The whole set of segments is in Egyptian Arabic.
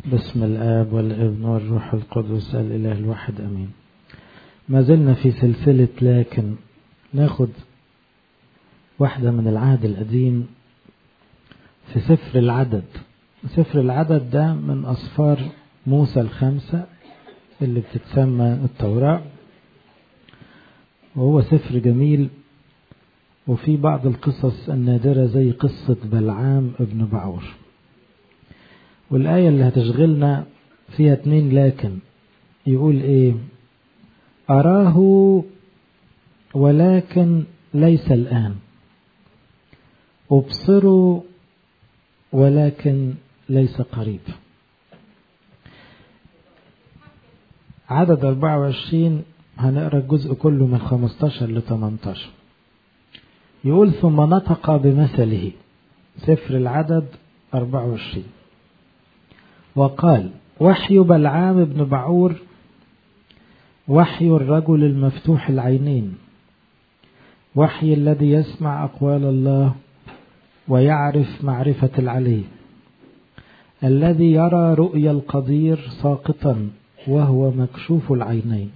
بسم الآب والابن والروح القدس الإله الواحد أمين ما زلنا في سلسلة لكن ناخد واحدة من العهد القديم في سفر العدد سفر العدد ده من أصفار موسى الخمسة اللي بتتسمى التوراة وهو سفر جميل وفي بعض القصص النادرة زي قصة بلعام ابن بعور والآية اللي هتشغلنا فيها اتنين لكن يقول ايه أراه ولكن ليس الآن أبصروا ولكن ليس قريب عدد 24 هنقرا الجزء كله من 15 ل 18 يقول ثم نطق بمثله سفر العدد 24 وقال وحي بلعام بن بعور وحي الرجل المفتوح العينين وحي الذي يسمع أقوال الله ويعرف معرفة العلي الذي يرى رؤيا القدير ساقطا وهو مكشوف العينين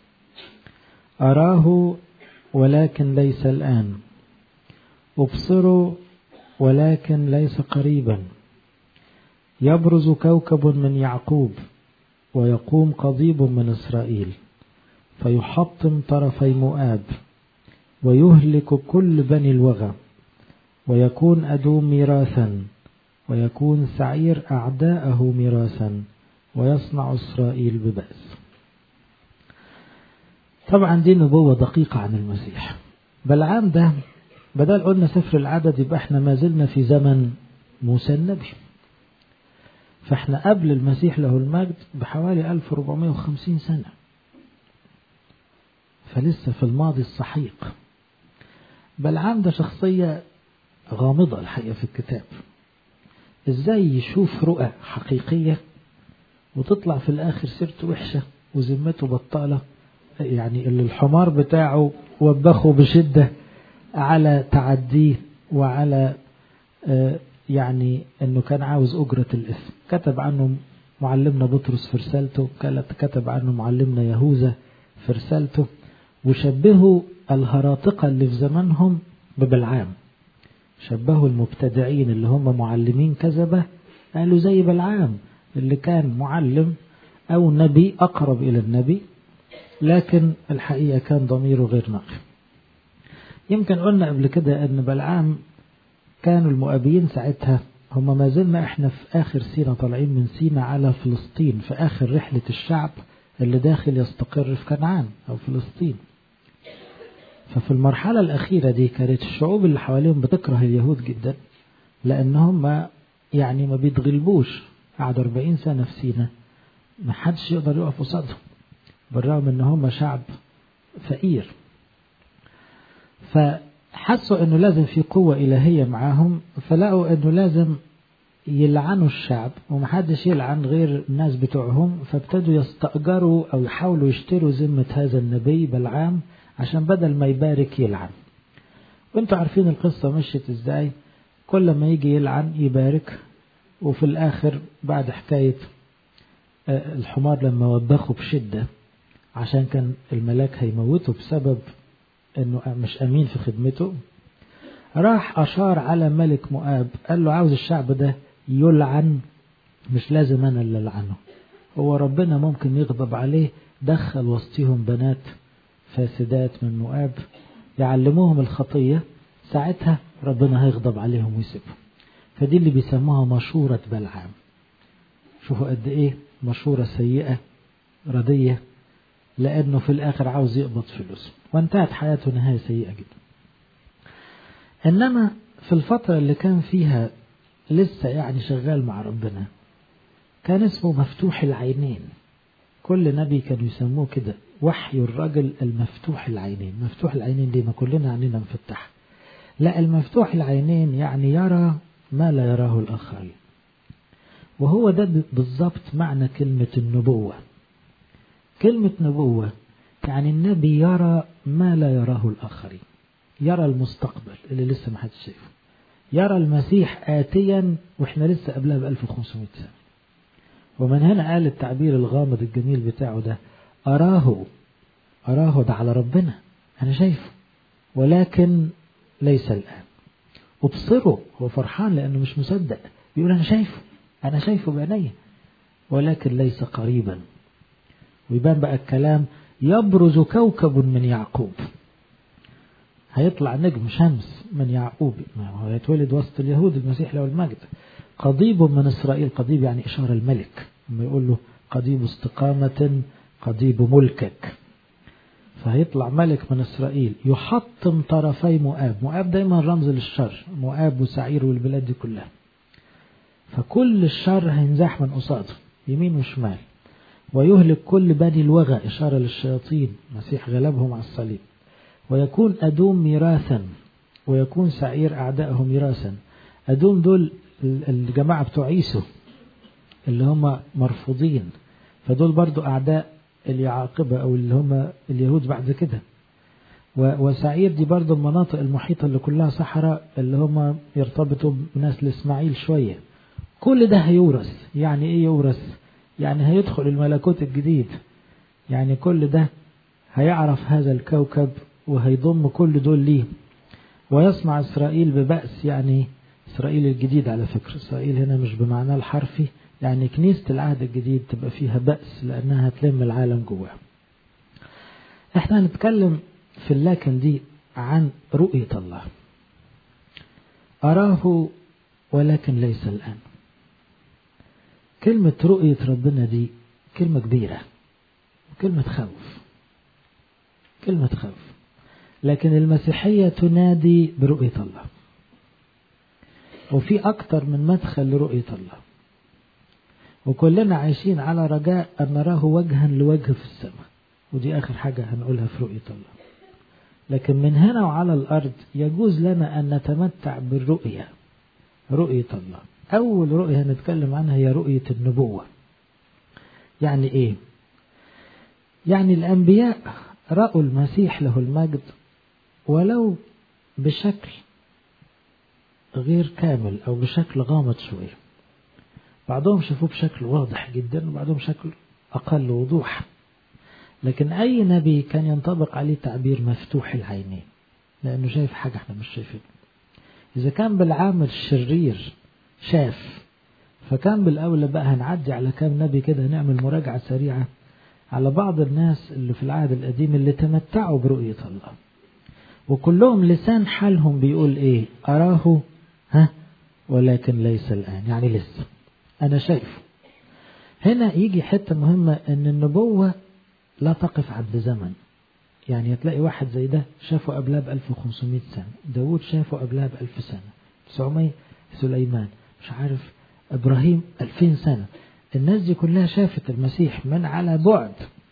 أراه ولكن ليس الآن أبصر ولكن ليس قريبا يبرز كوكب من يعقوب ويقوم قضيب من إسرائيل فيحطم طرفي مؤاب ويهلك كل بني الوغى ويكون أدوم ميراثا ويكون سعير أعداءه ميراثا ويصنع إسرائيل ببأس طبعا دي نبوة دقيقة عن المسيح بلعام ده بدل قلنا سفر العدد يبقى احنا ما زلنا في زمن موسى النبي فاحنا قبل المسيح له المجد بحوالي 1450 سنة فلسه في الماضي السحيق بلعام ده شخصية غامضة الحقيقة في الكتاب ازاي يشوف رؤى حقيقية وتطلع في الاخر سيرته وحشة وذمته بطالة يعني اللي الحمار بتاعه وبخه بشدة على تعديه وعلى آه يعني انه كان عاوز اجرة الاسم كتب عنه معلمنا بطرس في رسالته كتب عنه معلمنا يهوذا في رسالته وشبهوا الهراطقة اللي في زمانهم ببلعام شبهوا المبتدعين اللي هم معلمين كذبة قالوا زي بلعام اللي كان معلم أو نبي أقرب إلى النبي لكن الحقيقة كان ضميره غير نقي يمكن قلنا قبل كده أن بلعام كانوا المؤابيين ساعتها هم ما زلنا احنا في آخر سينا طالعين من سينا على فلسطين في آخر رحلة الشعب اللي داخل يستقر في كنعان أو فلسطين ففي المرحلة الأخيرة دي كانت الشعوب اللي حواليهم بتكره اليهود جدا لأن هم يعني ما بيتغلبوش قعدوا 40 سنة في سينا ما حدش يقدر يقف قصادهم بالرغم ان هم شعب فقير فحسوا انه لازم في قوة الهية معاهم فلقوا انه لازم يلعنوا الشعب ومحدش يلعن غير الناس بتوعهم فابتدوا يستأجروا او يحاولوا يشتروا ذمة هذا النبي بلعام عشان بدل ما يبارك يلعن وانتوا عارفين القصة مشيت ازاي كل ما يجي يلعن يبارك وفي الاخر بعد حكاية الحمار لما وبخه بشدة عشان كان الملاك هيموته بسبب انه مش امين في خدمته راح اشار على ملك مؤاب قال له عاوز الشعب ده يلعن مش لازم انا اللي العنه هو ربنا ممكن يغضب عليه دخل وسطهم بنات فاسدات من مؤاب يعلموهم الخطية ساعتها ربنا هيغضب عليهم ويسيبهم فدي اللي بيسموها مشورة بلعام شوفوا قد ايه مشورة سيئة ردية لأنه في الآخر عاوز يقبض فلوس وانتهت حياته نهاية سيئة جدا إنما في الفترة اللي كان فيها لسه يعني شغال مع ربنا كان اسمه مفتوح العينين كل نبي كانوا يسموه كده وحي الرجل المفتوح العينين مفتوح العينين دي ما كلنا عينينا مفتحة لا المفتوح العينين يعني يرى ما لا يراه الآخرين وهو ده بالضبط معنى كلمة النبوة كلمة نبوة يعني النبي يرى ما لا يراه الآخرين يرى المستقبل اللي لسه ما حدش شايفه يرى المسيح آتيا واحنا لسه قبلها ب 1500 سنة ومن هنا قال التعبير الغامض الجميل بتاعه ده أراه أراه ده على ربنا أنا شايفه ولكن ليس الآن وبصره هو فرحان لأنه مش مصدق بيقول أنا شايفه أنا شايفه بعيني ولكن ليس قريبا ويبان بقى الكلام يبرز كوكب من يعقوب هيطلع نجم شمس من يعقوب هو هيتولد وسط اليهود المسيح له المجد قضيب من إسرائيل قضيب يعني إشارة الملك لما يقول له قضيب استقامة قضيب ملكك فهيطلع ملك من إسرائيل يحطم طرفي مؤاب مؤاب دايما رمز للشر مؤاب وسعير والبلاد دي كلها فكل الشر هينزاح من قصاده يمين وشمال ويهلك كل بني الوغى إشارة للشياطين المسيح غلبهم على الصليب ويكون أدوم ميراثا ويكون سعير أعدائهم ميراثا أدوم دول الجماعة بتوع عيسو اللي هم مرفوضين فدول برضو أعداء اليعاقبة أو اللي هم اليهود بعد كده وسعير دي برضو المناطق المحيطة اللي كلها صحراء اللي هم يرتبطوا بناس لإسماعيل شوية كل ده هيورث يعني إيه يورث يعني هيدخل الملكوت الجديد يعني كل ده هيعرف هذا الكوكب وهيضم كل دول ليه ويصنع إسرائيل ببأس يعني إسرائيل الجديد على فكرة إسرائيل هنا مش بمعناه الحرفي يعني كنيسة العهد الجديد تبقى فيها بأس لأنها تلم العالم جواها احنا هنتكلم في اللكن دي عن رؤية الله أراه ولكن ليس الآن كلمة رؤية ربنا دي كلمة كبيرة كلمة خوف كلمة خوف لكن المسيحية تنادي برؤية الله وفي أكتر من مدخل لرؤية الله وكلنا عايشين على رجاء أن نراه وجها لوجه في السماء ودي آخر حاجة هنقولها في رؤية الله لكن من هنا وعلى الأرض يجوز لنا أن نتمتع بالرؤية رؤية الله أول رؤية هنتكلم عنها هي رؤية النبوة يعني إيه يعني الأنبياء رأوا المسيح له المجد ولو بشكل غير كامل أو بشكل غامض شوية بعضهم شافوه بشكل واضح جدا وبعضهم شكل أقل وضوح لكن أي نبي كان ينطبق عليه تعبير مفتوح العينين لأنه شايف حاجة احنا مش شايفينها إذا كان بالعامل الشرير شاف فكان بالأولى بقى هنعدي على كام نبي كده نعمل مراجعة سريعة على بعض الناس اللي في العهد القديم اللي تمتعوا برؤية الله وكلهم لسان حالهم بيقول ايه أراه ها ولكن ليس الآن يعني لسه أنا شايفه هنا يجي حتة مهمة أن النبوة لا تقف عند زمن يعني هتلاقي واحد زي ده شافه قبلها ب 1500 سنة داود شافه قبلها ب 1000 سنة 900 سليمان مش عارف إبراهيم 2000 سنة الناس دي كلها شافت المسيح من على بعد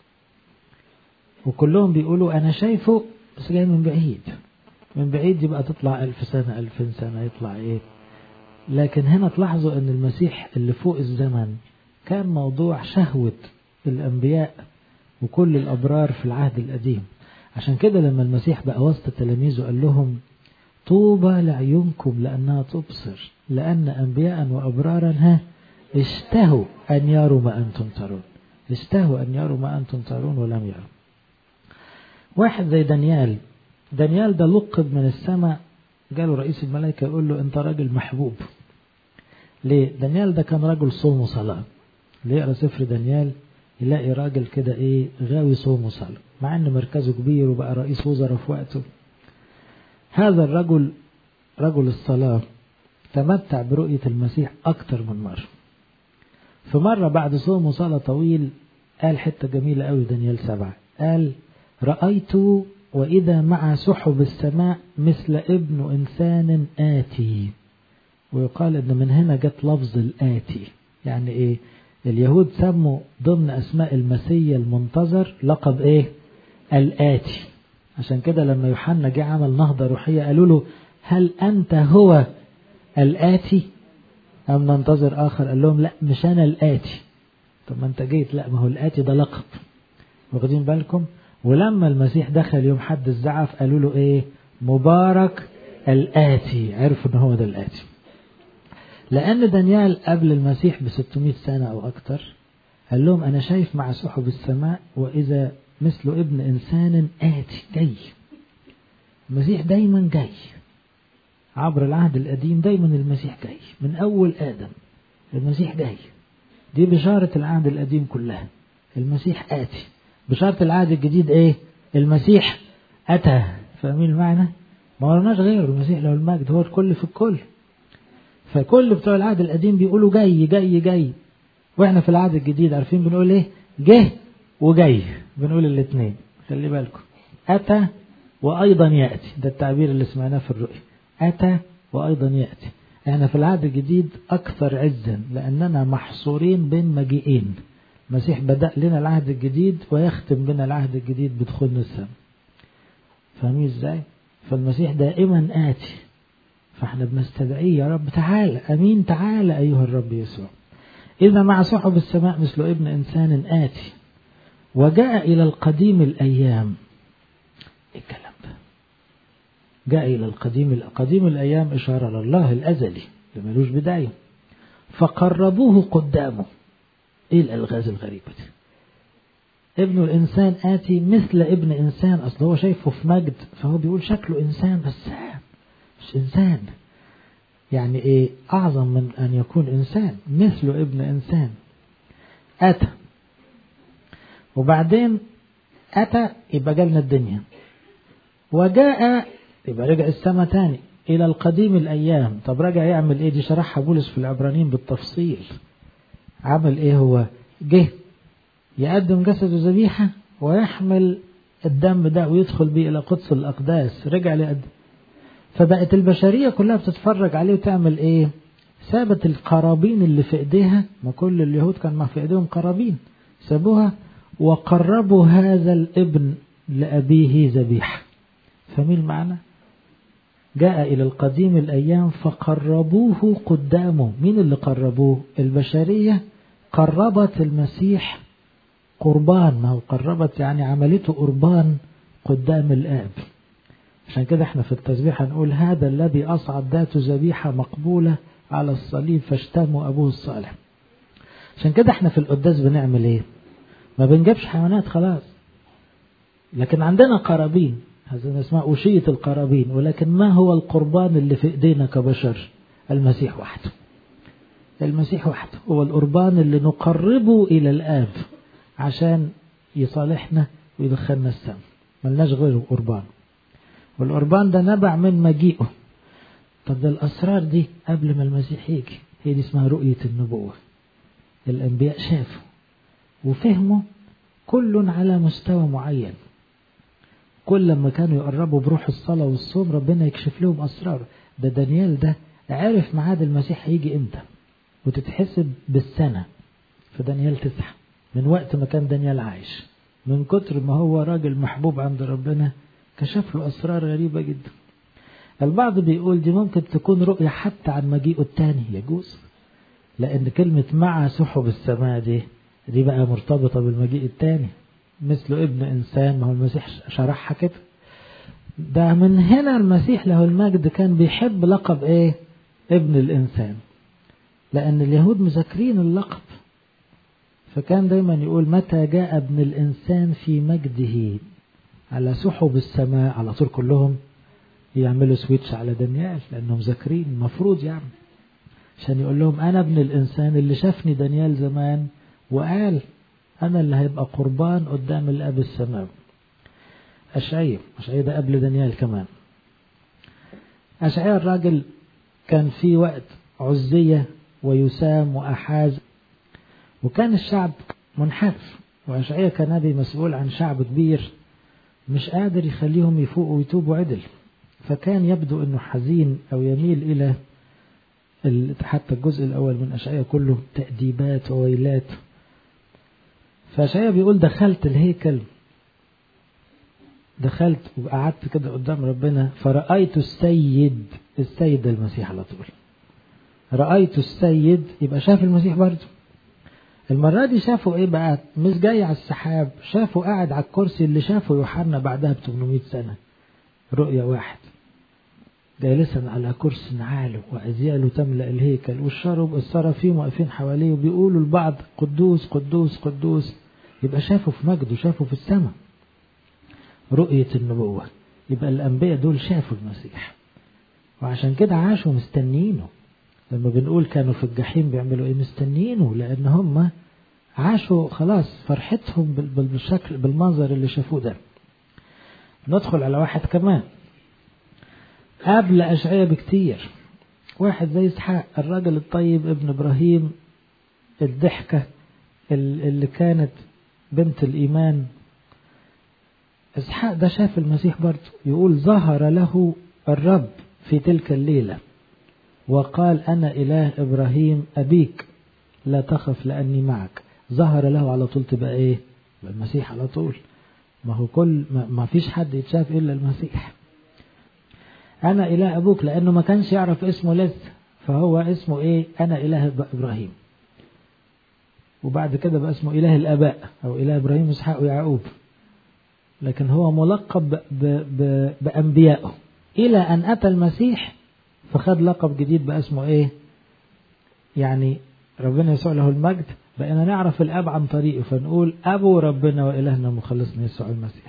وكلهم بيقولوا أنا شايفه بس جاي من بعيد من بعيد يبقى تطلع ألف سنة ألفين سنة يطلع إيه لكن هنا تلاحظوا أن المسيح اللي فوق الزمن كان موضوع شهوة الأنبياء وكل الأبرار في العهد القديم عشان كده لما المسيح بقى وسط تلاميذه قال لهم طوبى لعيونكم لأنها تبصر لأن أنبياء وأبرارا ها اشتهوا أن يروا ما أنتم ترون اشتهوا أن يروا ما أنتم ترون ولم يروا واحد زي دانيال دانيال ده لقب من السماء جاله رئيس الملائكة يقول له أنت راجل محبوب ليه دانيال ده كان راجل صوم وصلاة اللي يقرأ سفر دانيال يلاقي راجل كده ايه غاوي صوم وصلاة مع ان مركزه كبير وبقى رئيس وزراء في وقته هذا الرجل رجل الصلاة تمتع برؤية المسيح أكتر من مرة في مرة بعد صوم وصلاة طويل قال حتة جميلة قوي دانيال سبعة قال رأيت وإذا مع سحب السماء مثل ابن إنسان آتي ويقال إن من هنا جت لفظ الآتي يعني إيه اليهود سموا ضمن أسماء المسيا المنتظر لقب إيه الآتي عشان كده لما يوحنا جه عمل نهضة روحية قالوا له هل أنت هو الآتي أم ننتظر آخر قال لهم لا مش أنا الآتي طب ما أنت جيت لا ما هو الآتي ده لقب واخدين بالكم ولما المسيح دخل يوم حد الزعف قالوا له ايه مبارك الآتي عرفوا ان هو ده الآتي لأن دانيال قبل المسيح ب 600 سنة أو أكثر قال لهم أنا شايف مع سحب السماء وإذا مثل ابن إنسان آتي جاي المسيح دايما جاي عبر العهد القديم دايما المسيح جاي من أول آدم المسيح جاي دي بشارة العهد القديم كلها المسيح آتي بشارة العهد الجديد إيه المسيح أتى فاهمين المعنى ما ورناش غيره المسيح له المجد هو الكل في الكل فكل بتوع العهد القديم بيقولوا جاي جاي جاي واحنا في العهد الجديد عارفين بنقول ايه جه وجاي بنقول الاثنين خلي بالكم اتى وايضا ياتي ده التعبير اللي سمعناه في الرؤيا اتى وايضا ياتي احنا في العهد الجديد اكثر عزا لاننا محصورين بين مجيئين المسيح بدا لنا العهد الجديد ويختم بنا العهد الجديد بدخولنا السماء فاهمين ازاي فالمسيح دائما اتي فاحنا بنستدعيه يا رب تعالى امين تعالى ايها الرب يسوع اذا مع سحب السماء مثل ابن انسان اتي وجاء الى القديم الايام إيه الكلام ده جاء الى القديم قديم الايام اشاره لله الازلي اللي ملوش بدايه فقربوه قدامه ايه الالغاز الغريبه دي ابن الانسان اتي مثل ابن انسان اصل هو شايفه في مجد فهو بيقول شكله انسان بس مش إنسان يعني إيه أعظم من أن يكون إنسان مثل ابن إنسان أتى وبعدين أتى يبقى جالنا الدنيا وجاء يبقى رجع السماء تاني إلى القديم الأيام طب رجع يعمل إيه دي شرحها بولس في العبرانيين بالتفصيل عمل إيه هو جه يقدم جسده ذبيحة ويحمل الدم ده ويدخل بيه إلى قدس الأقداس رجع لقدم فبقت البشرية كلها بتتفرج عليه وتعمل ايه سابت القرابين اللي في ايديها ما كل اليهود كان ما في ايديهم قرابين سابوها وقربوا هذا الابن لأبيه ذبيحة فمين المعنى جاء إلى القديم الأيام فقربوه قدامه مين اللي قربوه البشرية قربت المسيح قربان ما هو قربت يعني عملته قربان قدام الآب عشان كده احنا في التسبيح هنقول هذا الذي أصعد ذات ذبيحة مقبولة على الصليب فاشتموا أبوه الصالح عشان كده احنا في القداس بنعمل ايه ما بنجيبش حيوانات خلاص لكن عندنا قرابين هذا اسمها أشية القرابين ولكن ما هو القربان اللي في ايدينا كبشر المسيح وحده المسيح وحده هو القربان اللي نقربه إلى الآب عشان يصالحنا ويدخلنا السماء ملناش غيره قربان والقربان ده نبع من مجيئه طب ده الأسرار دي قبل ما المسيح يجي هي دي اسمها رؤية النبوة الأنبياء شافوا وفهموا كل على مستوى معين كل لما كانوا يقربوا بروح الصلاة والصوم ربنا يكشف لهم أسرار ده دانيال ده عرف ميعاد المسيح هيجي امتى وتتحسب بالسنة في دانيال تسعة من وقت ما كان دانيال عايش من كتر ما هو راجل محبوب عند ربنا كشف له أسرار غريبة جدا البعض بيقول دي ممكن تكون رؤية حتى عن مجيئه التاني يجوز لأن كلمة مع سحب السماء دي دي بقى مرتبطة بالمجيء التاني مثل ابن إنسان ما هو المسيح شرحها كده ده من هنا المسيح له المجد كان بيحب لقب ايه ابن الإنسان لأن اليهود مذاكرين اللقب فكان دايما يقول متى جاء ابن الإنسان في مجده على سحب السماء على طول كلهم يعملوا سويتش على دانيال لأنهم ذاكرين المفروض يعني عشان يقول لهم أنا ابن الإنسان اللي شافني دانيال زمان وقال أنا اللي هيبقى قربان قدام الأب السماوي أشعية أشعية ده قبل دانيال كمان أشعية الراجل كان في وقت عزية ويسام وأحاز وكان الشعب منحرف وأشعية كان نبي مسؤول عن شعب كبير مش قادر يخليهم يفوقوا ويتوبوا عدل فكان يبدو أنه حزين أو يميل إلى حتى الجزء الأول من أشعية كله تأديبات وويلات فأشعية بيقول دخلت الهيكل دخلت وقعدت كده قدام ربنا فرأيت السيد السيد المسيح على طول رأيت السيد يبقى شاف المسيح برضه المرة دي شافوا ايه بقى مش جاي على السحاب شافوا قاعد على الكرسي اللي شافه يوحنا بعدها ب 800 سنة رؤية واحد جالسا على كرسي عال وأزياله تملأ الهيكل والشرب الصرافيم واقفين حواليه وبيقولوا البعض قدوس قدوس قدوس يبقى شافوا في مجده شافوا في السماء رؤية النبوة يبقى الأنبياء دول شافوا المسيح وعشان كده عاشوا مستنيينه لما بنقول كانوا في الجحيم بيعملوا ايه مستنيينه لأن هم عاشوا خلاص فرحتهم بالشكل بالمنظر اللي شافوه ده ندخل على واحد كمان قبل أشعية بكتير واحد زي إسحاق الراجل الطيب ابن إبراهيم الضحكة اللي كانت بنت الإيمان إسحاق ده شاف المسيح برضه يقول ظهر له الرب في تلك الليلة وقال أنا إله إبراهيم أبيك لا تخف لأني معك ظهر له على طول تبقى إيه المسيح على طول ما هو كل ما فيش حد يتشاف إلا المسيح أنا إله أبوك لأنه ما كانش يعرف اسمه لسه فهو اسمه إيه أنا إله إبراهيم وبعد كده بقى اسمه إله الآباء أو إله إبراهيم إسحاق ويعقوب لكن هو ملقب ب ب بأنبيائه إلى أن أتى المسيح فخد لقب جديد بقى اسمه إيه يعني ربنا يسوع له المجد بقينا نعرف الأب عن طريقه فنقول أبو ربنا وإلهنا مخلصنا يسوع المسيح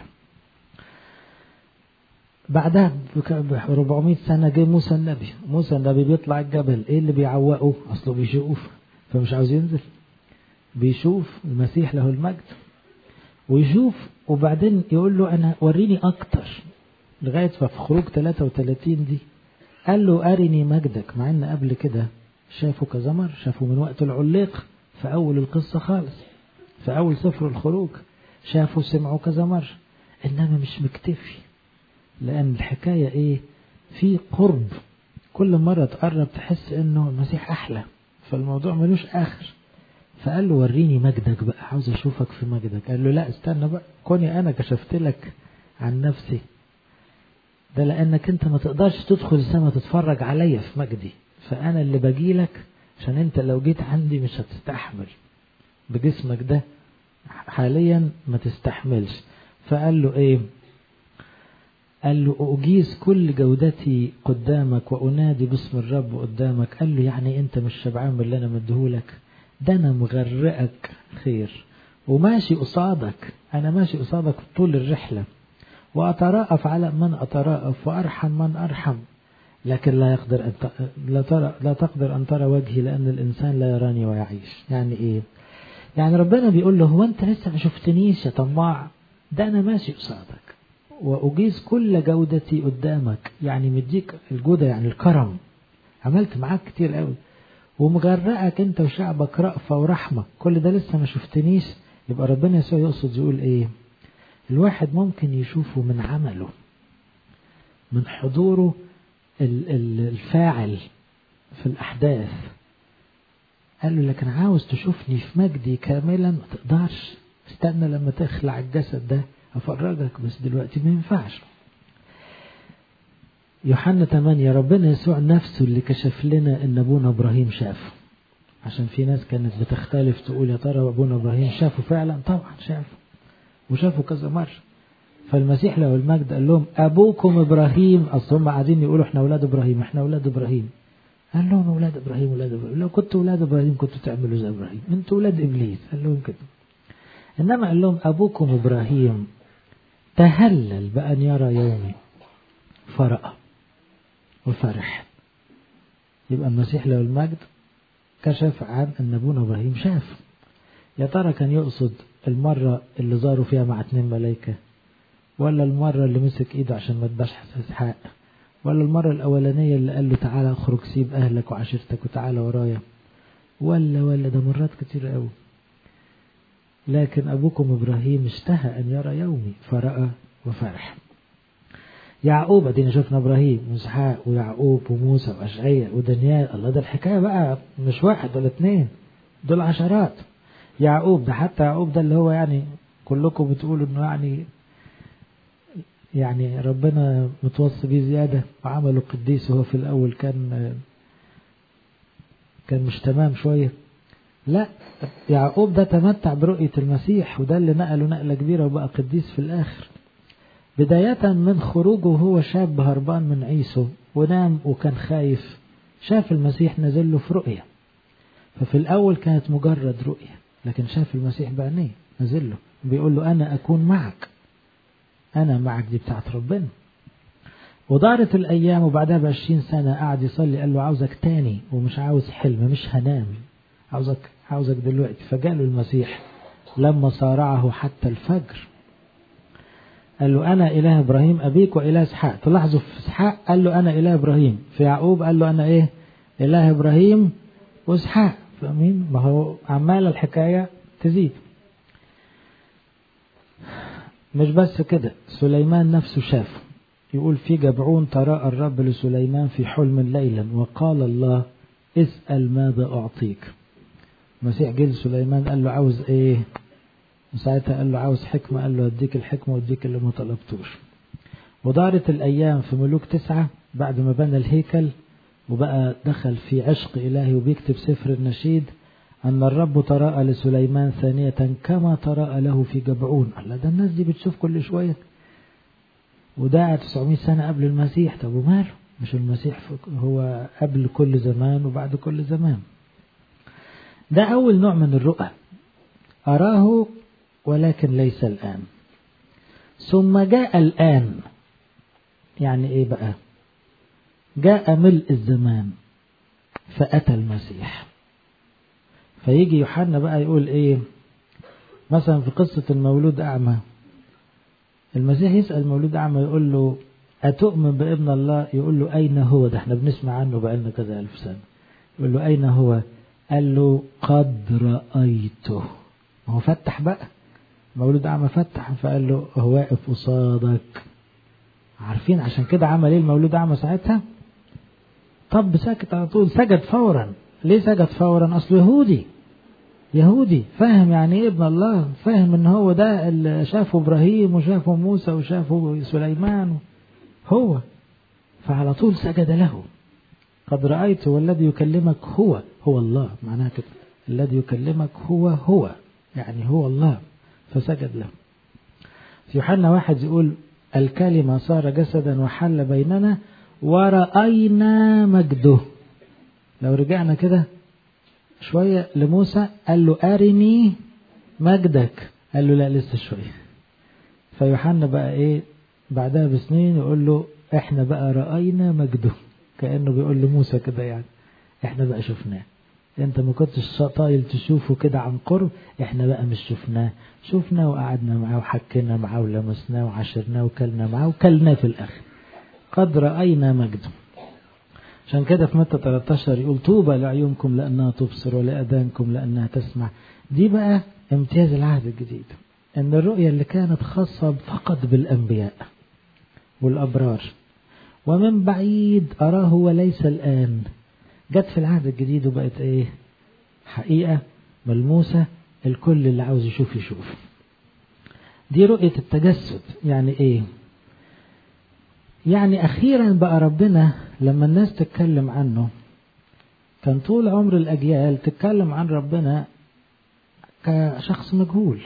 بعدها ب 400 سنة جه موسى النبي موسى النبي بيطلع الجبل ايه اللي بيعوقه اصله بيشوف فمش عاوز ينزل بيشوف المسيح له المجد ويشوف وبعدين يقول له انا وريني اكتر لغاية في خروج 33 دي قال له ارني مجدك مع ان قبل كده شافوا كذا مرة شافوا من وقت العليق في اول القصة خالص في اول سفر الخروج شافوا سمعوا كذا مرة انما مش مكتفي لأن الحكاية إيه في قرب كل مرة تقرب تحس إنه المسيح أحلى فالموضوع ملوش آخر فقال له وريني مجدك بقى عاوز أشوفك في مجدك قال له لا استنى بقى كوني أنا كشفت لك عن نفسي ده لأنك أنت ما تقدرش تدخل السماء تتفرج عليا في مجدي فأنا اللي بجيلك عشان أنت لو جيت عندي مش هتستحمل بجسمك ده حاليا ما تستحملش فقال له إيه قال له أجيز كل جودتي قدامك وأنادي باسم الرب قدامك قال له يعني أنت مش شبعان باللي أنا مديهولك ده أنا مغرقك خير وماشي قصادك أنا ماشي قصادك طول الرحلة وأتراءف على من أتراءف وأرحم من أرحم لكن لا يقدر أن لا, ترى لا تقدر أن ترى وجهي لأن الإنسان لا يراني ويعيش يعني إيه يعني ربنا بيقول له هو أنت لسه ما شفتنيش يا طماع ده أنا ماشي قصادك وأجيز كل جودتي قدامك يعني مديك الجودة يعني الكرم عملت معاك كتير قوي ومغرقك انت وشعبك رأفة ورحمة كل ده لسه ما شفتنيش يبقى ربنا يسوع يقصد يقول ايه الواحد ممكن يشوفه من عمله من حضوره الفاعل في الأحداث قال له لكن عاوز تشوفني في مجدي كاملا ما تقدرش استنى لما تخلع الجسد ده أفرجك بس دلوقتي ما ينفعش يوحنا 8 ربنا يسوع نفسه اللي كشف لنا ان ابونا ابراهيم شافه عشان في ناس كانت بتختلف تقول يا ترى ابونا ابراهيم شافه فعلا طبعا شافه وشافه كذا مره فالمسيح له المجد قال لهم ابوكم ابراهيم اصل هم قاعدين يقولوا احنا اولاد ابراهيم احنا اولاد ابراهيم قال لهم اولاد ابراهيم اولاد ابراهيم لو كنتوا اولاد ابراهيم كنتوا تعملوا زي ابراهيم انتوا اولاد ابليس قال لهم كده انما قال لهم ابوكم ابراهيم تهلل بأن يرى يومي فرأى وفرح يبقى المسيح له المجد كشف عن أن أبونا إبراهيم شاف يا ترى كان يقصد المرة اللي زاروا فيها مع اتنين ملايكة ولا المرة اللي مسك ايده عشان ما تباش اسحاق ولا المرة الأولانية اللي قال له تعالى اخرج سيب أهلك وعشيرتك وتعالى ورايا ولا ولا ده مرات كتير قوي لكن أبوكم إبراهيم اشتهى أن يرى يومي فرأى وفرح يعقوب ادينا شفنا ابراهيم واسحاق ويعقوب وموسى واشعياء ودانيال الله ده الحكايه بقى مش واحد ولا اتنين دول عشرات يعقوب ده حتى يعقوب ده اللي هو يعني كلكم بتقولوا انه يعني يعني ربنا متوصي بيه زياده وعمله قديس وهو في الاول كان كان مش تمام شويه لا يعقوب ده تمتع برؤية المسيح وده اللي نقله نقلة كبيرة وبقى قديس في الآخر بداية من خروجه هو شاب هربان من عيسو ونام وكان خايف شاف المسيح نزل له في رؤية ففي الأول كانت مجرد رؤية لكن شاف المسيح بعينيه نزل له بيقول له أنا أكون معك أنا معك دي بتاعت ربنا ودارت الأيام وبعدها بعشرين سنة قعد يصلي قال له عاوزك تاني ومش عاوز حلم مش هنام عاوزك عاوزك دلوقتي فجاله المسيح لما صارعه حتى الفجر قال له أنا إله إبراهيم أبيك وإله إسحاق تلاحظوا في إسحاق قال له أنا إله إبراهيم في يعقوب قال له أنا إيه إله إبراهيم وإسحاق فاهمين ما هو عمال الحكاية تزيد مش بس كده سليمان نفسه شافه يقول في جبعون تراءى الرب لسليمان في حلم ليلا وقال الله اسأل ماذا أعطيك المسيح جه لسليمان قال له عاوز ايه وساعتها قال له عاوز حكمة قال له اديك الحكمة واديك اللي ما طلبتوش ودارت الأيام في ملوك تسعة بعد ما بنى الهيكل وبقى دخل في عشق إلهي وبيكتب سفر النشيد أن الرب تراءى لسليمان ثانية كما تراءى له في جبعون الله ده الناس دي بتشوف كل شوية وده 900 سنة قبل المسيح طب وماله مش المسيح هو قبل كل زمان وبعد كل زمان ده أول نوع من الرؤى أراه ولكن ليس الآن ثم جاء الآن يعني إيه بقى جاء ملء الزمان فأتى المسيح فيجي يوحنا بقى يقول إيه مثلا في قصة المولود أعمى المسيح يسأل المولود أعمى يقول له أتؤمن بابن الله يقول له أين هو ده احنا بنسمع عنه بقالنا كذا ألف سنة يقول له أين هو قال له قد رأيته ما هو فتح بقى مولود أعمى فتح فقال له هو واقف قصادك عارفين عشان كده عمل ايه المولود أعمى ساعتها طب ساكت على طول سجد فورا ليه سجد فورا أصله يهودي يهودي فاهم يعني ايه ابن الله فاهم ان هو ده اللي شافه ابراهيم وشافه موسى وشافه سليمان هو فعلى طول سجد له قد رأيت والذي يكلمك هو هو الله معناها كده الذي يكلمك هو هو يعني هو الله فسجد له في يوحنا واحد يقول الكلمة صار جسدا وحل بيننا ورأينا مجده لو رجعنا كده شوية لموسى قال له أرني مجدك قال له لا لسه شوية فيوحنا بقى إيه بعدها بسنين يقول له إحنا بقى رأينا مجده كأنه بيقول لموسى كده يعني إحنا بقى شفناه انت ما كنتش طايل تشوفه كده عن قرب احنا بقى مش شفناه شفناه وقعدنا معاه وحكينا معاه ولمسناه وعشرناه وكلنا معاه وكلناه في الاخر قد رأينا مجده عشان كده في متى 13 يقول طوبى لعيونكم لأنها تبصر ولأذانكم لأنها تسمع دي بقى امتياز العهد الجديد ان الرؤية اللي كانت خاصة فقط بالأنبياء والأبرار ومن بعيد أراه وليس الآن جت في العهد الجديد وبقت ايه حقيقة ملموسة الكل اللي عاوز يشوف يشوف دي رؤية التجسد يعني ايه يعني اخيرا بقى ربنا لما الناس تتكلم عنه كان طول عمر الاجيال تتكلم عن ربنا كشخص مجهول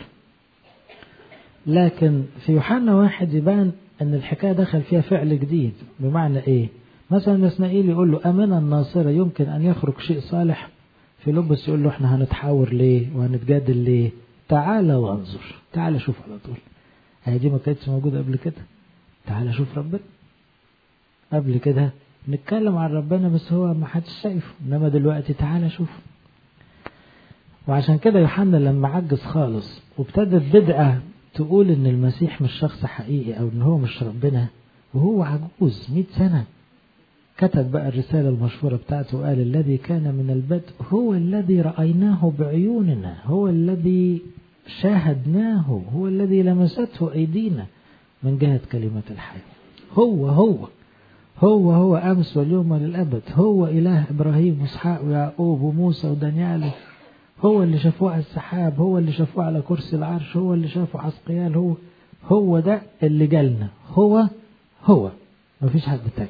لكن في يوحنا واحد يبان ان الحكايه دخل فيها فعل جديد بمعنى ايه مثلا اسماعيل يقول له امنا الناصره يمكن ان يخرج شيء صالح في لبس يقول له احنا هنتحاور ليه وهنتجادل ليه تعال وانظر تعال شوف على طول هي دي ما كانتش موجوده قبل كده تعال شوف ربنا قبل كده نتكلم عن ربنا بس هو ما حدش شايفه انما دلوقتي تعال شوف وعشان كده يوحنا لما عجز خالص وابتدت بدعة تقول ان المسيح مش شخص حقيقي او ان هو مش ربنا وهو عجوز مئة سنة كتب بقى الرسالة المشهورة بتاعته وقال الذي كان من البدء هو الذي رأيناه بعيوننا هو الذي شاهدناه هو الذي لمسته أيدينا من جهة كلمة الحياة هو هو هو هو أمس واليوم وللأبد هو إله إبراهيم وإسحاق ويعقوب وموسى ودانيال هو اللي شافوه على السحاب هو اللي شافوه على كرسي العرش هو اللي شافه عسقيال هو هو ده اللي جالنا هو هو مفيش حد تاني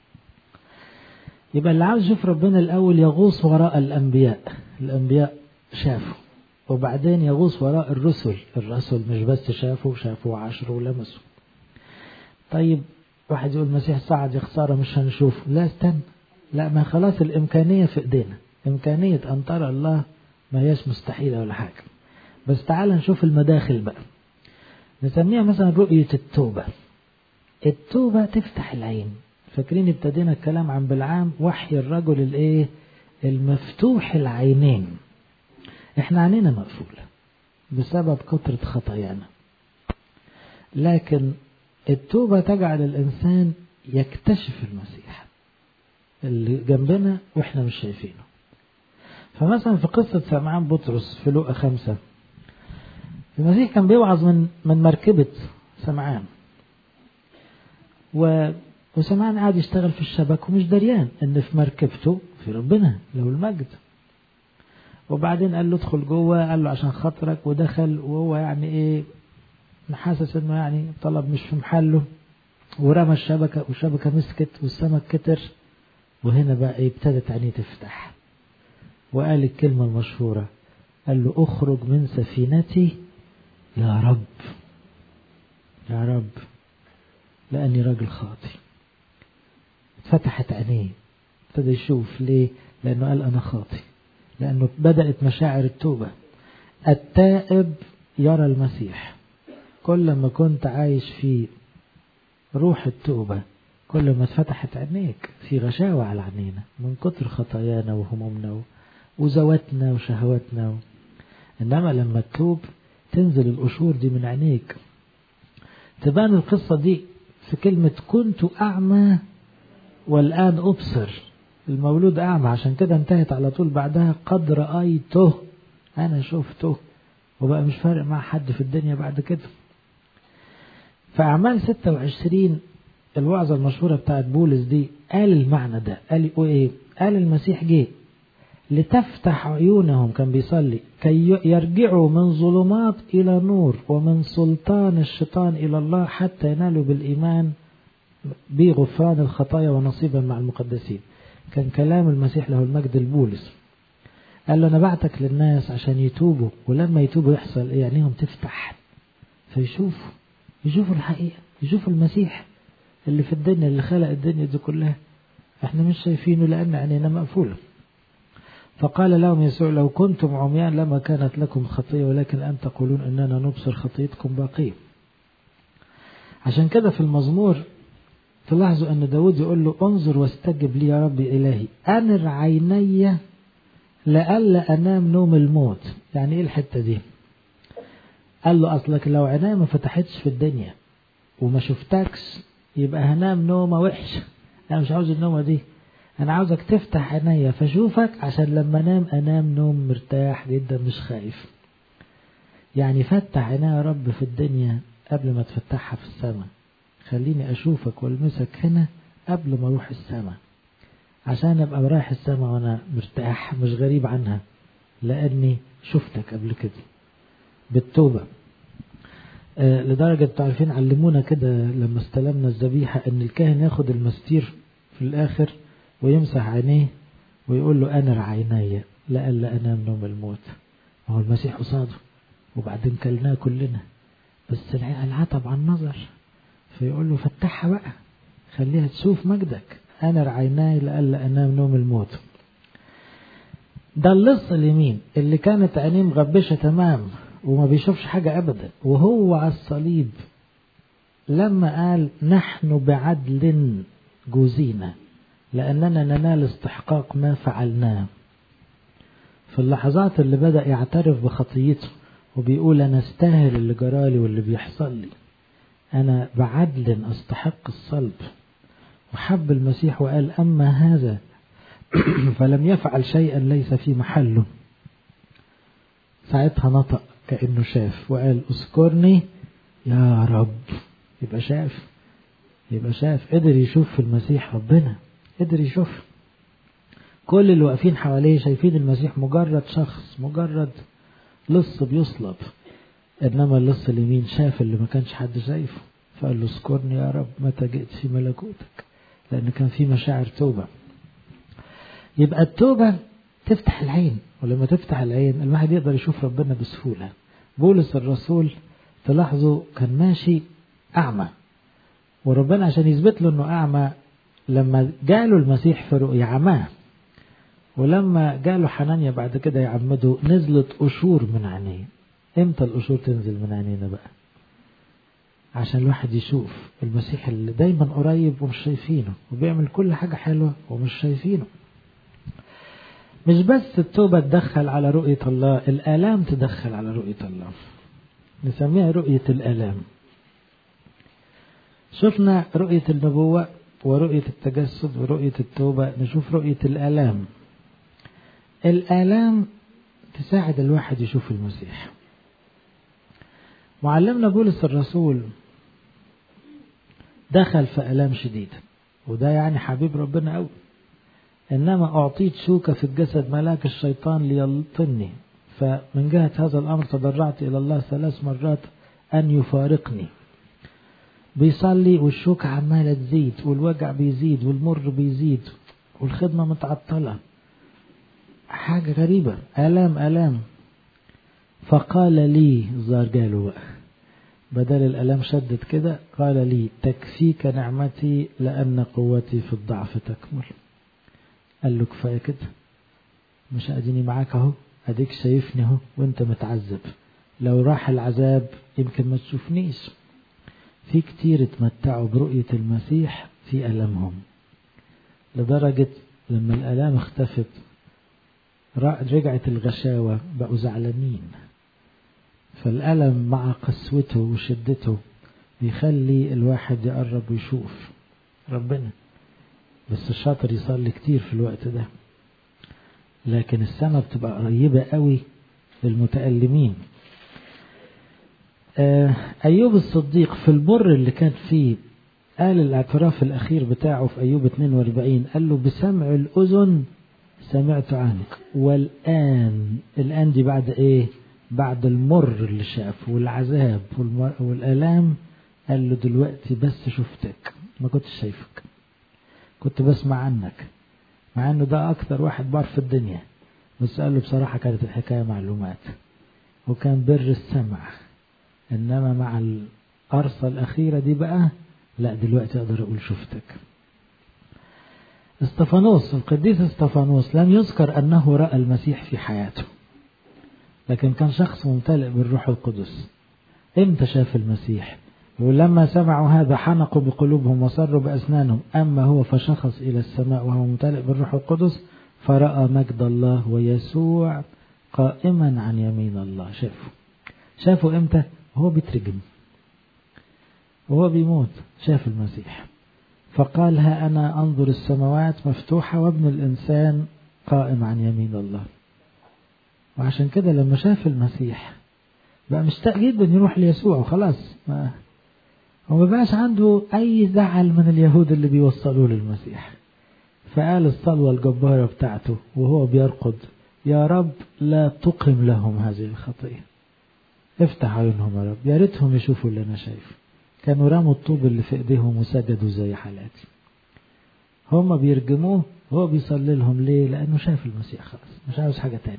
يبقى اللي عاوز يشوف ربنا الأول يغوص وراء الأنبياء الأنبياء شافوا وبعدين يغوص وراء الرسل الرسل مش بس شافوا شافوا عشر ولمسوا طيب واحد يقول المسيح صعد يا خسارة مش هنشوفه لا استنى لا ما خلاص الإمكانية في إيدينا إمكانية أن ترى الله ما هيش مستحيلة ولا حاجة بس تعال نشوف المداخل بقى نسميها مثلا رؤية التوبة التوبة تفتح العين فاكرين ابتدينا الكلام عن بالعام وحي الرجل الايه المفتوح العينين احنا عينينا مقفولة بسبب كثرة خطايانا لكن التوبة تجعل الإنسان يكتشف المسيح اللي جنبنا وإحنا مش شايفينه فمثلا في قصة سمعان بطرس في لوقا خمسة المسيح كان بيوعظ من من مركبة سمعان و وسمعان قاعد يشتغل في الشبك ومش دريان ان في مركبته في ربنا له المجد وبعدين قال له ادخل جوه قال له عشان خاطرك ودخل وهو يعني ايه حاسس انه يعني طلب مش في محله ورمى الشبكة والشبكة مسكت والسمك كتر وهنا بقى ايه ابتدت عينيه تفتح وقال الكلمة المشهورة قال له اخرج من سفينتي يا رب يا رب لأني راجل خاطي اتفتحت عينيه ابتدى يشوف ليه لأنه قال أنا خاطي لأنه بدأت مشاعر التوبة التائب يرى المسيح كل ما كنت عايش في روح التوبة كل ما اتفتحت عينيك في غشاوة على عينينا من كتر خطايانا وهمومنا وزواتنا وشهواتنا و... إنما لما تتوب تنزل القشور دي من عينيك تبان القصة دي في كلمة كنت أعمى والآن أبصر المولود أعمى عشان كده انتهت على طول بعدها قد رأيته أنا شفته وبقى مش فارق مع حد في الدنيا بعد كده فأعمال 26 الوعظة المشهورة بتاعت بولس دي قال المعنى ده قال إيه قال المسيح جه لتفتح عيونهم كان بيصلي كي يرجعوا من ظلمات إلى نور ومن سلطان الشيطان إلى الله حتى ينالوا بالإيمان بغفران الخطايا ونصيبا مع المقدسين كان كلام المسيح له المجد البولس قال له أنا بعتك للناس عشان يتوبوا ولما يتوبوا يحصل إيه عينيهم تفتح فيشوفوا يشوفوا الحقيقة يشوفوا المسيح اللي في الدنيا اللي خلق الدنيا دي كلها احنا مش شايفينه لأن عينينا مقفولة فقال لهم يسوع لو كنتم عميان لما كانت لكم خطية ولكن أن تقولون أننا نبصر خطيتكم باقية عشان كده في المزمور تلاحظوا أن داود يقول له انظر واستجب لي يا ربي إلهي أنر عيني لألا أنام نوم الموت يعني إيه الحتة دي قال له أصلك لو عيني ما فتحتش في الدنيا وما شفتكش يبقى هنام نومة وحشة أنا مش عاوز النومة دي أنا عاوزك تفتح عينيا فاشوفك عشان لما أنام أنام نوم مرتاح جدا مش خايف يعني فتح عينيا يا رب في الدنيا قبل ما تفتحها في السماء خليني أشوفك والمسك هنا قبل ما أروح السماء عشان أبقى رايح السماء وأنا مرتاح مش غريب عنها لأني شفتك قبل كده بالتوبة آه لدرجة تعرفين علمونا كده لما استلمنا الذبيحة أن الكاهن ياخد المستير في الآخر ويمسح عينيه ويقول له أنر عيني لألا أنام نوم الموت ما هو المسيح قصاده وبعدين كلناه كلنا بس العتب عن النظر فيقول له فتحها بقى خليها تشوف مجدك أنر عيناي لألا أنام نوم الموت ده اللص اليمين اللي كانت عينيه مغبشة تمام وما بيشوفش حاجة أبدا وهو على الصليب لما قال نحن بعدل جوزينا لأننا ننال استحقاق ما فعلناه في اللحظات اللي بدأ يعترف بخطيته وبيقول أنا استاهل اللي جرالي واللي بيحصل لي أنا بعدل أستحق الصلب وحب المسيح وقال أما هذا فلم يفعل شيئا ليس في محله ساعتها نطق كأنه شاف وقال اذكرني يا رب يبقى شاف يبقى شاف قدر يشوف في المسيح ربنا قدر يشوف كل اللي واقفين حواليه شايفين المسيح مجرد شخص مجرد لص بيصلب انما اللص اليمين شاف اللي ما كانش حد شايفه فقال له اذكرني يا رب متى جئت في ملكوتك لان كان في مشاعر توبه يبقى التوبه تفتح العين ولما تفتح العين الواحد يقدر يشوف ربنا بسهوله بولس الرسول تلاحظوا كان ماشي اعمى وربنا عشان يثبت له انه اعمى لما جاله المسيح في رؤيا عماه ولما جاله حنانيا بعد كده يعمده نزلت قشور من عينيه امتى القشور تنزل من عينينا بقى عشان الواحد يشوف المسيح اللي دايما قريب ومش شايفينه وبيعمل كل حاجة حلوة ومش شايفينه مش بس التوبة تدخل على رؤية الله الآلام تدخل على رؤية الله نسميها رؤية الآلام شفنا رؤية النبوة ورؤية التجسد ورؤية التوبة نشوف رؤية الآلام الآلام تساعد الواحد يشوف المسيح معلمنا بولس الرسول دخل في آلام شديدة وده يعني حبيب ربنا قوي إنما أعطيت شوكة في الجسد ملاك الشيطان ليلطني فمن جهة هذا الأمر تضرعت إلى الله ثلاث مرات أن يفارقني بيصلي والشوكة عمالة تزيد والوجع بيزيد والمر بيزيد والخدمة متعطلة حاجة غريبة آلام آلام فقال لي الظاهر جاله بقى بدل الألام شدت كده قال لي تكفيك نعمتي لأن قوتي في الضعف تكمل قال له كفاية كده مش أديني معاك أهو أديك شايفني أهو وأنت متعذب لو راح العذاب يمكن ما تشوفنيش في كتير اتمتعوا برؤية المسيح في ألمهم لدرجة لما الألام اختفت رجعت الغشاوة بقوا زعلانين فالألم مع قسوته وشدته بيخلي الواحد يقرب ويشوف ربنا بس الشاطر يصلي كتير في الوقت ده لكن السماء بتبقى قريبة قوي للمتألمين أيوب الصديق في البر اللي كان فيه قال الاعتراف الأخير بتاعه في أيوب 42 قال له بسمع الأذن سمعت عنك والآن الآن دي بعد إيه بعد المر اللي شافه والعذاب والآلام قال له دلوقتي بس شفتك ما كنتش شايفك كنت بسمع عنك مع انه ده اكتر واحد بار في الدنيا بس قال له بصراحة كانت الحكاية معلومات وكان بر السمع انما مع القرصة الاخيرة دي بقى لا دلوقتي اقدر اقول شفتك استفانوس القديس استفانوس لم يذكر انه رأى المسيح في حياته لكن كان شخص ممتلئ بالروح القدس امتى شاف المسيح ولما سمعوا هذا حنقوا بقلوبهم وصروا بأسنانهم أما هو فشخص إلى السماء وهو ممتلئ بالروح القدس فرأى مجد الله ويسوع قائما عن يمين الله شافه شافه امتى وهو بيترجم وهو بيموت شاف المسيح فقال ها أنا أنظر السماوات مفتوحة وابن الإنسان قائم عن يمين الله وعشان كده لما شاف المسيح بقى مشتاق جدا يروح ليسوع وخلاص ما هو ما بقاش عنده أي زعل من اليهود اللي بيوصلوه للمسيح فقال الصلوة الجبارة بتاعته وهو بيرقد يا رب لا تقم لهم هذه الخطية افتح عيونهم يا رب يا ريتهم يشوفوا اللي أنا شايفه كانوا رموا الطوب اللي في ايديهم وسجدوا زي حالاتي هم بيرجموه وهو بيصلي لهم ليه لأنه شاف المسيح خلاص مش عاوز حاجة تاني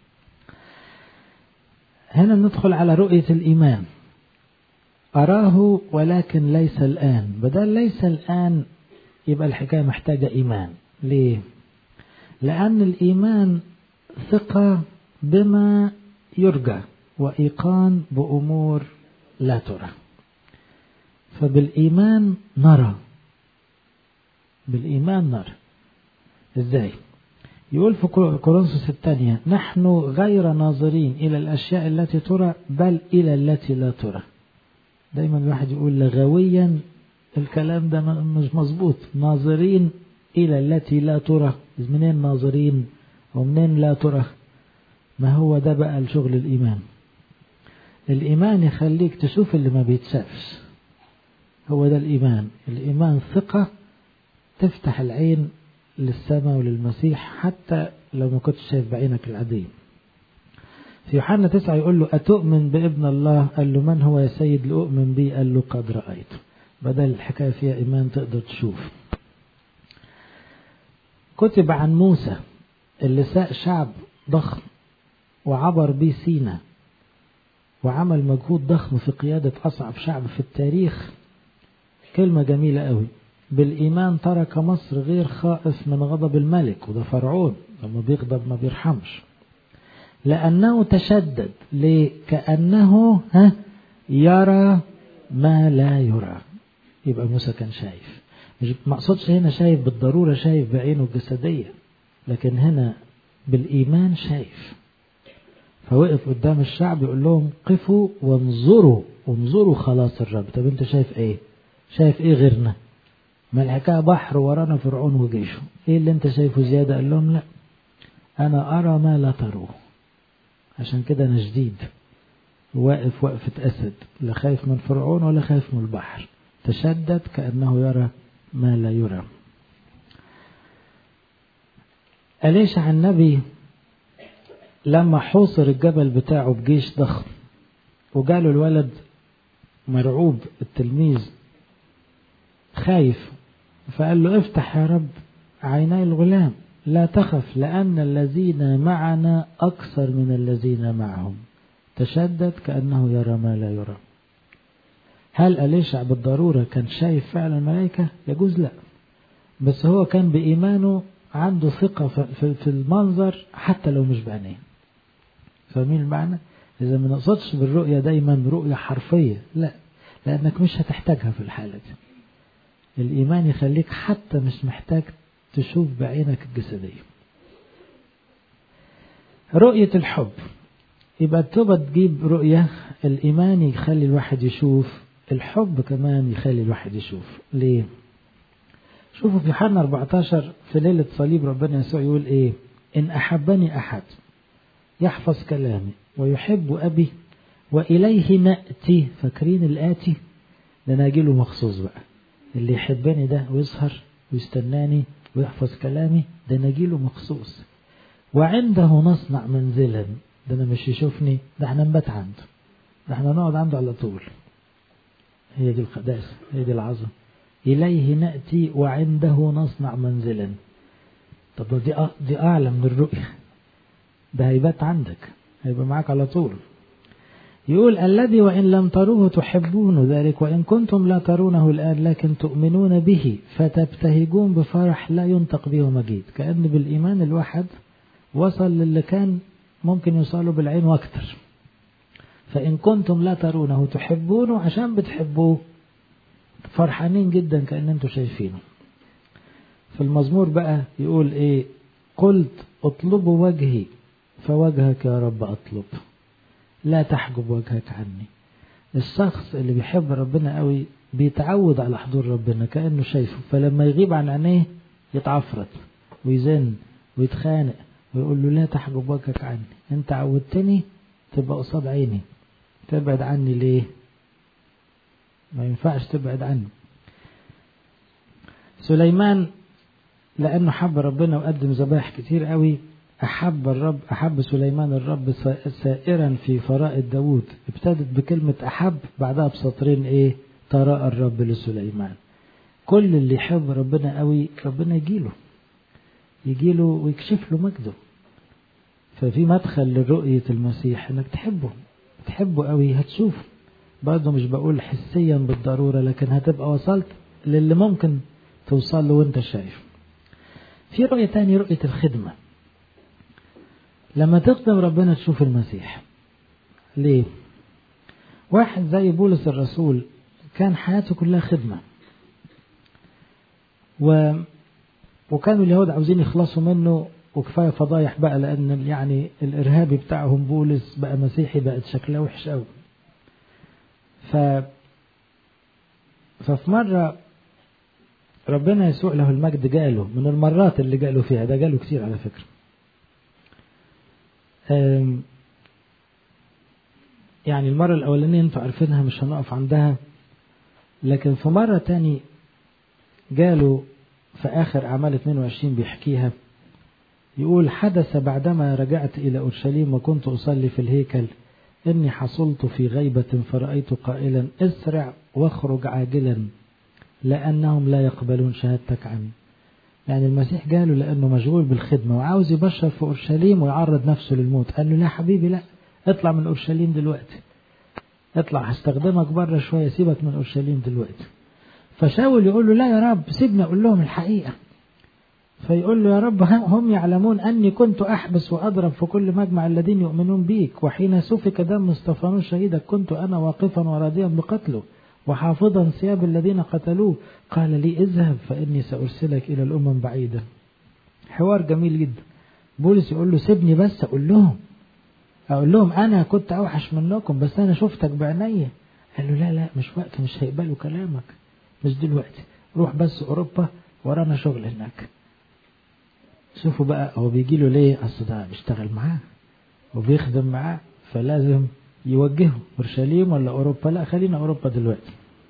هنا ندخل على رؤية الإيمان أراه ولكن ليس الآن بدل ليس الآن يبقى الحكاية محتاجة إيمان ليه لأن الإيمان ثقة بما يرجى وإيقان بأمور لا ترى فبالإيمان نرى بالإيمان نرى إزاي يقول في كورنثوس الثانية نحن غير ناظرين إلى الأشياء التي ترى بل إلى التي لا ترى دايما الواحد يقول لغويا الكلام ده مش مظبوط ناظرين إلى التي لا ترى منين ناظرين ومنين لا ترى ما هو ده بقى الشغل الإيمان الإيمان يخليك تشوف اللي ما بيتشافش هو ده الإيمان الإيمان ثقة تفتح العين للسماء وللمسيح حتى لو ما كنتش شايف بعينك العادية في يوحنا تسعة يقول له أتؤمن بابن الله قال له من هو يا سيد لأؤمن به قال له قد رأيته بدل الحكاية فيها إيمان تقدر تشوف كتب عن موسى اللي ساق شعب ضخم وعبر بيه سينا وعمل مجهود ضخم في قيادة أصعب شعب في التاريخ كلمة جميلة قوي بالإيمان ترك مصر غير خائف من غضب الملك وده فرعون لما بيغضب ما بيرحمش لأنه تشدد ليه كأنه ها يرى ما لا يرى يبقى موسى كان شايف مش ما اقصدش هنا شايف بالضرورة شايف بعينه الجسدية لكن هنا بالإيمان شايف فوقف قدام الشعب يقول لهم قفوا وانظروا وانظروا خلاص الرب طب انت شايف ايه شايف ايه غيرنا ما الحكاية بحر ورانا فرعون وجيشه ايه اللي انت شايفه زيادة قال لهم لا انا ارى ما لا تروه عشان كده انا جديد واقف وقفة اسد لا خايف من فرعون ولا خايف من البحر تشدد كأنه يرى ما لا يرى أليشع النبي لما حوصر الجبل بتاعه بجيش ضخم وجاله الولد مرعوب التلميذ خايف فقال له افتح يا رب عيني الغلام لا تخف لأن الذين معنا أكثر من الذين معهم تشدد كأنه يرى ما لا يرى هل أليشع بالضرورة كان شايف فعلا الملائكة يجوز لا بس هو كان بإيمانه عنده ثقة في المنظر حتى لو مش بعينيه فاهمين المعنى إذا ما نقصدش بالرؤية دايما رؤية حرفية لا لأنك مش هتحتاجها في الحالة دي الإيمان يخليك حتى مش محتاج تشوف بعينك الجسدية رؤية الحب يبقى التوبة تجيب رؤية الإيمان يخلي الواحد يشوف الحب كمان يخلي الواحد يشوف ليه شوفوا في يوحنا 14 في ليلة صليب ربنا يسوع يقول ايه إن أحبني أحد يحفظ كلامي ويحب أبي وإليه نأتي فاكرين الآتي ده أنا أجيله مخصوص بقى اللي يحبني ده ويسهر ويستناني ويحفظ كلامي ده أنا أجيله مخصوص وعنده نصنع منزلا ده أنا مش يشوفني ده احنا نبات عنده ده احنا نقعد عنده على طول هي دي القداسة هي دي العظمة إليه نأتي وعنده نصنع منزلا طب دي دي أعلى من الرؤية ده هيبات عندك هيبقى معاك على طول يقول الذي وإن لم تروه تحبون ذلك وإن كنتم لا ترونه الآن لكن تؤمنون به فتبتهجون بفرح لا ينطق به مجيد كأن بالإيمان الواحد وصل للي كان ممكن يوصله بالعين واكتر فإن كنتم لا ترونه تحبونه عشان بتحبوه فرحانين جدا كأن انتم شايفينه في المزمور بقى يقول ايه قلت اطلبوا وجهي فوجهك يا رب اطلب لا تحجب وجهك عني الشخص اللي بيحب ربنا قوي بيتعود على حضور ربنا كأنه شايفه فلما يغيب عن عينيه يتعفرت ويزن ويتخانق ويقول له لا تحجب وجهك عني انت عودتني تبقى قصاد عيني تبعد عني ليه ما ينفعش تبعد عني سليمان لأنه حب ربنا وقدم ذبائح كتير قوي أحب الرب أحب سليمان الرب سائرا في فرائض داوود ابتدت بكلمة أحب بعدها بسطرين إيه تراءى الرب لسليمان كل اللي يحب ربنا قوي ربنا يجيله يجيله ويكشف له مجده ففي مدخل لرؤية المسيح انك تحبه تحبه قوي هتشوفه برضه مش بقول حسيا بالضرورة لكن هتبقى وصلت للي ممكن توصل له وانت شايف في رؤية تاني رؤية الخدمة لما تخدم ربنا تشوف المسيح ليه واحد زي بولس الرسول كان حياته كلها خدمة و وكانوا اليهود عاوزين يخلصوا منه وكفايه فضايح بقى لان يعني الارهابي بتاعهم بولس بقى مسيحي بقت شكله وحش قوي ف ففي مره ربنا يسوع له المجد جاله من المرات اللي جاله فيها ده جاله كتير على فكره يعني المرة الأولانية انتوا عارفينها مش هنقف عندها لكن في مرة تاني جاله في آخر أعمال 22 بيحكيها يقول حدث بعدما رجعت إلى أورشليم وكنت أصلي في الهيكل إني حصلت في غيبة فرأيت قائلا اسرع واخرج عاجلا لأنهم لا يقبلون شهادتك عني يعني المسيح جاله لأنه مشغول بالخدمة وعاوز يبشر في أورشليم ويعرض نفسه للموت قال له لا حبيبي لا اطلع من أورشليم دلوقتي اطلع هستخدمك بره شوية سيبك من أورشليم دلوقتي فشاول يقول له لا يا رب سيبني أقول لهم الحقيقة فيقول له يا رب هم يعلمون أني كنت أحبس وأضرب في كل مجمع الذين يؤمنون بيك وحين سفك دم استفانوس شهيدك كنت أنا واقفا وراضيا بقتله وحافظا ثياب الذين قتلوه قال لي اذهب فإني سأرسلك إلى الأمم بعيدة حوار جميل جدا بولس يقول له سيبني بس أقول لهم أقول لهم أنا كنت أوحش منكم بس أنا شفتك بعينيا قال له لا لا مش وقت مش هيقبلوا كلامك مش دلوقتي روح بس أوروبا ورانا شغل هناك شوفوا بقى هو بيجي له ليه أصل ده بيشتغل معاه وبيخدم معاه فلازم يوجهه اورشليم ولا اوروبا لا خلينا اوروبا دلوقتي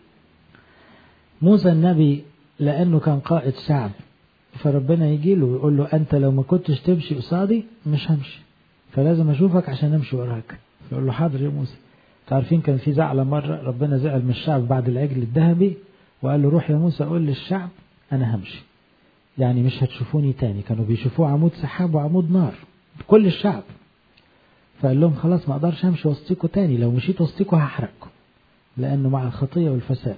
موسى النبي لانه كان قائد شعب فربنا يجي له ويقول له انت لو ما كنتش تمشي قصادي مش همشي فلازم اشوفك عشان امشي وراك فيقول له حاضر يا موسى تعرفين كان في زعلة مرة ربنا زعل من الشعب بعد العجل الذهبي وقال له روح يا موسى قول للشعب انا همشي يعني مش هتشوفوني تاني كانوا بيشوفوه عمود سحاب وعمود نار كل الشعب فقال لهم خلاص ما اقدرش امشي وسطيكوا تاني لو مشيت وسطيكوا هحرقكم لانه مع الخطيه والفساد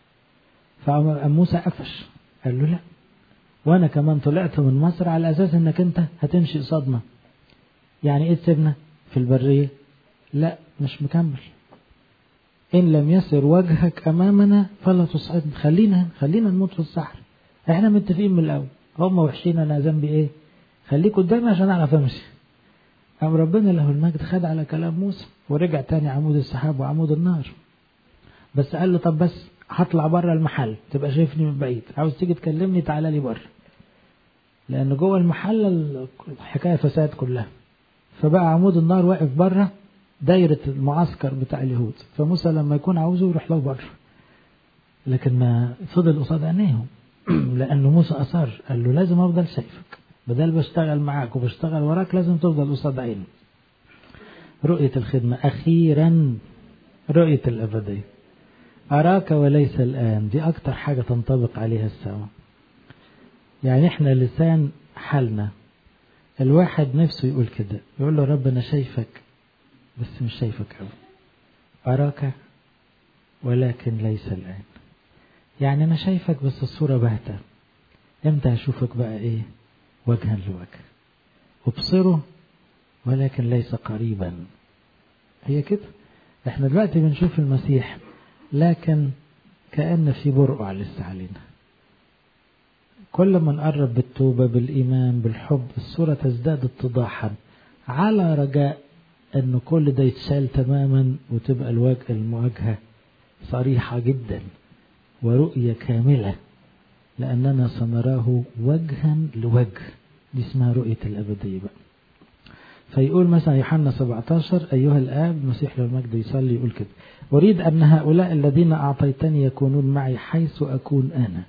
فقام موسى قفش قال له لا وانا كمان طلعت من مصر على اساس انك انت هتمشي قصادنا يعني ايه تسيبنا في البريه لا مش مكمل ان لم يسر وجهك امامنا فلا تصعدنا خلينا خلينا نموت في الصحر احنا متفقين من الاول هم وحشين انا ذنبي ايه خليك قدامي عشان اعرف امشي قام ربنا له المجد خد على كلام موسى ورجع تاني عمود السحاب وعمود النار بس قال له طب بس هطلع بره المحل تبقى شايفني من بعيد عاوز تيجي تكلمني تعالى لي بره لان جوه المحل الحكايه فساد كلها فبقى عمود النار واقف بره دايرة المعسكر بتاع اليهود فموسى لما يكون عاوزه يروح له بره لكن ما فضل قصاد عينيهم لأنه موسى أصر قال له لازم أفضل شايفك بدل بشتغل معاك وبشتغل وراك لازم تفضل قصاد عيني رؤية الخدمة أخيرا رؤية الأبدية أراك وليس الآن دي أكتر حاجة تنطبق عليها السماء يعني إحنا لسان حالنا الواحد نفسه يقول كده يقول له رب أنا شايفك بس مش شايفك أوي أراك ولكن ليس الآن يعني أنا شايفك بس الصورة باهتة إمتى هشوفك بقى إيه وجها لوجه ابصره ولكن ليس قريبا هي كده احنا دلوقتي بنشوف المسيح لكن كأن في برقع لسه علينا كل ما نقرب بالتوبة بالإيمان بالحب الصورة تزداد اتضاحا على رجاء أن كل ده يتشال تماما وتبقى الوجه المواجهة صريحة جدا ورؤية كاملة لأننا سنراه وجها لوجه دي اسمها رؤية الأبدية بقى فيقول مثلا يوحنا 17 أيها الآب المسيح له المجد يصلي يقول كده أريد أن هؤلاء الذين أعطيتني يكونون معي حيث أكون أنا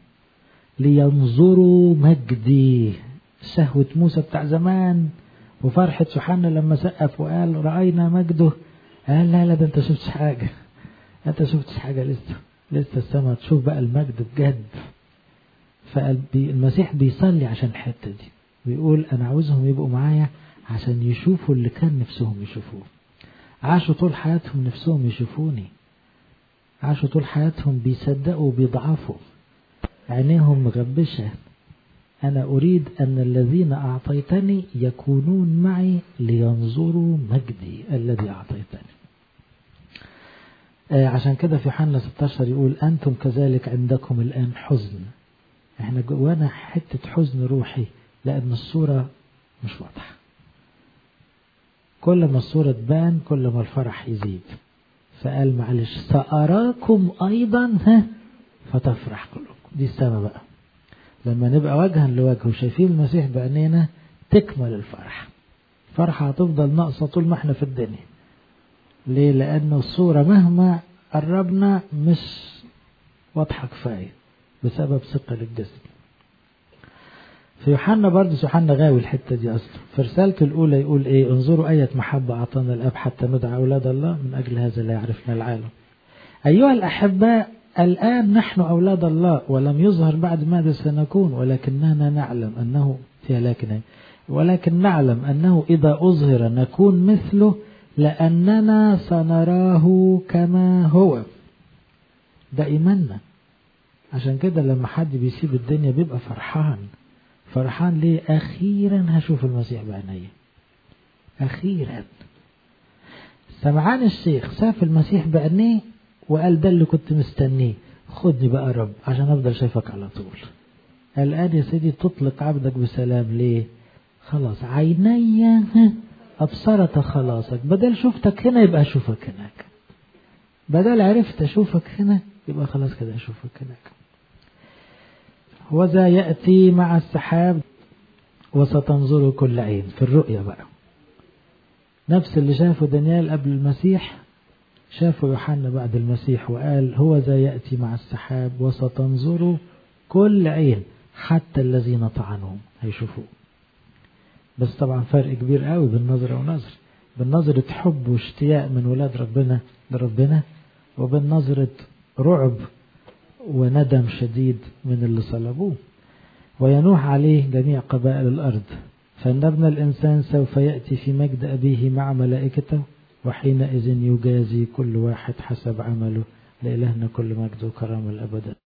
لينظروا مجدي شهوة موسى بتاع زمان وفرحة يوحنا لما سقف وقال رأينا مجده قال لا لا ده انت شفتش حاجة انت شفتش حاجة لسه لسه السماء تشوف بقى المجد بجد فالمسيح بيصلي عشان الحتة دي بيقول أنا عاوزهم يبقوا معايا عشان يشوفوا اللي كان نفسهم يشوفوه عاشوا طول حياتهم نفسهم يشوفوني عاشوا طول حياتهم بيصدقوا وبيضعفوا عينيهم مغبشة أنا أريد أن الذين أعطيتني يكونون معي لينظروا مجدي الذي أعطيتني آه عشان كده في يوحنا 16 يقول أنتم كذلك عندكم الآن حزن احنا جوانا حتة حزن روحي لأن الصورة مش واضحة كل ما الصورة تبان كل ما الفرح يزيد فقال معلش سأراكم أيضا ها فتفرح قلوبكم دي السما بقى لما نبقى وجها لوجه وشايفين المسيح بعينينا تكمل الفرح فرحة هتفضل ناقصة طول ما احنا في الدنيا ليه لأنه الصورة مهما قربنا مش واضحة كفاية بسبب ثقل الجسد في يوحنا برضه يوحنا غاوي الحتة دي أصلا في رسالته الأولى يقول إيه انظروا أية محبة أعطانا الأب حتى ندعى أولاد الله من أجل هذا لا يعرفنا العالم أيها الأحباء الآن نحن أولاد الله ولم يظهر بعد ماذا سنكون ولكننا نعلم أنه فيها لكن ولكن نعلم أنه إذا أظهر نكون مثله لأننا سنراه كما هو ده إيماننا عشان كده لما حد بيسيب الدنيا بيبقى فرحان فرحان ليه أخيرا هشوف المسيح بعيني أخيرا سمعان الشيخ شاف المسيح بعينيه وقال ده اللي كنت مستنيه خدني بقى يا رب عشان أفضل شايفك على طول الآن يا سيدي تطلق عبدك بسلام ليه خلاص عيني أبصرت خلاصك بدل شفتك هنا يبقى أشوفك هناك بدل عرفت أشوفك هنا يبقى خلاص كده أشوفك هناك وذا يأتي مع السحاب وستنظر كل عين في الرؤية بقى نفس اللي شافه دانيال قبل المسيح شافه يوحنا بعد المسيح وقال هو ذا يأتي مع السحاب وستنظر كل عين حتى الذين طعنوه هيشوفوه بس طبعا فرق كبير قوي بين نظرة ونظر بين نظرة حب واشتياق من ولاد ربنا لربنا وبين نظرة رعب وندم شديد من اللي صلبوه وينوح عليه جميع قبائل الأرض فإن ابن الإنسان سوف يأتي في مجد أبيه مع ملائكته وحينئذ يجازي كل واحد حسب عمله لإلهنا كل مجد وكرامة الأبد